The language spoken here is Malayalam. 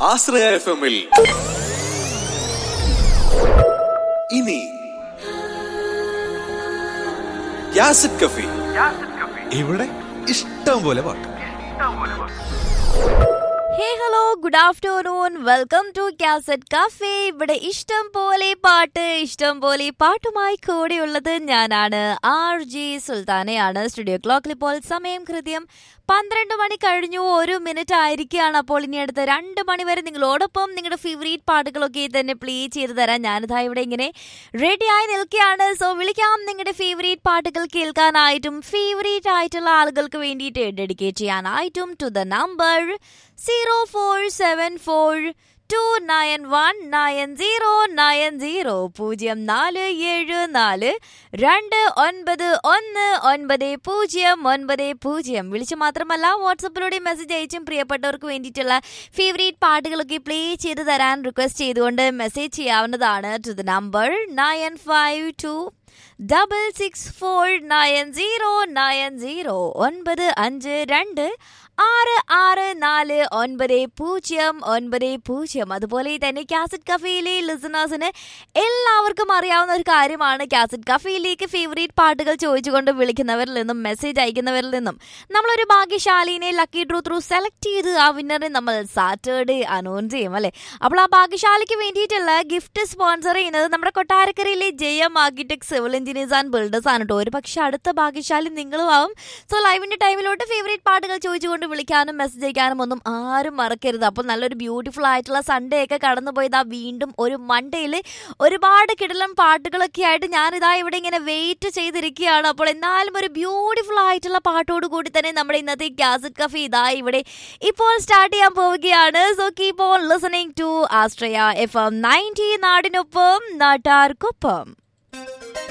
ആശ്രയ എഫ് എമ്മിൽ ഇനി യാസിഡ് കഫി ഇവിടെ ഇഷ്ടം പോലെ പാട്ട് hey hello good afternoon welcome to cassette cafe ഇവിടെ ഇഷ്ടം പോലെ പാട്ട് ഇഷ്ടം പോലെ പാട്ടുമായി കൂടെയുള്ളത് ഞാനാണ് ആർ ജി സുൽത്താനയാണ് സ്റ്റുഡിയോ ക്ലോക്കിൽ ഇപ്പോൾ സമയം കൃത്യം പന്ത്രണ്ട് മണി കഴിഞ്ഞു ഒരു മിനിറ്റ് ആയിരിക്കുകയാണ് അപ്പോൾ ഇനി അടുത്ത രണ്ട് മണി വരെ നിങ്ങളോടൊപ്പം നിങ്ങളുടെ ഫേവറേറ്റ് പാട്ടുകളൊക്കെ തന്നെ പ്ലേ ചെയ്ത് തരാൻ ഞാനിതാ ഇവിടെ ഇങ്ങനെ റെഡിയായി നിൽക്കുകയാണ് സോ വിളിക്കാം നിങ്ങളുടെ ഫേവറേറ്റ് പാട്ടുകൾ കേൾക്കാനായിട്ടും ഫേവറേറ്റ് ആയിട്ടുള്ള ആളുകൾക്ക് വേണ്ടിയിട്ട് ഡെഡിക്കേറ്റ് ചെയ്യാനായിട്ടും to the number zero four seven four two nine one nine zero nine zero പൂജ്യം നാല് ഏഴ് നാല് രണ്ട് ഒൻപത് ഒന്ന് ഒൻപത് പൂജ്യം ഒൻപത് പൂജ്യം വിളിച്ച് മാത്രമല്ല വാട്സപ്പിലൂടെ മെസ്സേജ് അയച്ചും പ്രിയപ്പെട്ടവർക്ക് വേണ്ടിയിട്ടുള്ള ഫേവറേറ്റ് പാട്ടുകളൊക്കെ പ്ലേ ചെയ്ത് തരാൻ റിക്വസ്റ്റ് ചെയ്തുകൊണ്ട് മെസ്സേജ് ചെയ്യാവുന്നതാണ് to the number nine five two double six four nine zero nine zero ഒൻപത് അഞ്ച് രണ്ട് ആറ് ആറ് നാല് ഒൻപത് പൂജ്യം ഒൻപത് പൂജ്യം അതുപോലെ തന്നെ കാസറ്റ് കഫേയിലെ ലിസണേഴ്സിന് എല്ലാവർക്കും അറിയാവുന്ന ഒരു കാര്യമാണ് കാസറ്റ് കഫേയിലേക്ക് ഫേവറേറ്റ് പാട്ടുകൾ ചോദിച്ചുകൊണ്ട് വിളിക്കുന്നവരിൽ നിന്നും മെസ്സേജ് അയക്കുന്നവരിൽ നിന്നും നമ്മളൊരു ഭാഗ്യശാലിനെ ലക്കി ഡ്രൂ ത്രൂ സെലക്ട് ചെയ്ത് ആ വിന്നറെ നമ്മൾ സാറ്റർഡേ അനൗൺസ് ചെയ്യും അല്ലേ അപ്പോൾ ആ ഭാഗ്യശാലിക്ക് വേണ്ടിയിട്ടുള്ള ഗിഫ്റ്റ് സ്പോൺസർ ചെയ്യുന്നത് നമ്മുടെ കൊട്ടാരക്കരയിലെ Jayam architect civil engineers and builders ആണ് കേട്ടോ ഒരു പക്ഷേ അടുത്ത ഭാഗ്യശാലി നിങ്ങളും ആവും സോ ലൈവിന്റെ ടൈമിലോട്ട് ഫേവറേറ്റ് പാട്ടുകൾ ചോദിച്ചുകൊണ്ട് വിളിക്കാനും മെസ്സേജ് അയക്കാനും ഒന്നും ആരും മറക്കരുത് അപ്പോൾ നല്ലൊരു ബ്യൂട്ടിഫുൾ ആയിട്ടുള്ള സൺഡേ ഒക്കെ കടന്നു പോയതാ വീണ്ടും ഒരു മൺഡേയിൽ ഒരുപാട് കിടലൻ പാട്ടുകളൊക്കെ ആയിട്ട് ഞാനിതാ ഇവിടെ ഇങ്ങനെ വെയിറ്റ് ചെയ്തിരിക്കുകയാണ് അപ്പോൾ എന്നാലും ഒരു ബ്യൂട്ടിഫുൾ ആയിട്ടുള്ള പാട്ടോട് കൂടി തന്നെ നമ്മുടെ ഇന്നത്തെ ഗ്യാസറ്റ് കഫി ഇതാ ഇവിടെ ഇപ്പോൾ സ്റ്റാർട്ട് ചെയ്യാൻ പോവുകയാണ് so keep on listening to ആസ്ട്രയ എഫ് എം നയൻറ്റി നാടിനൊപ്പം നാട്ടാർക്കൊപ്പം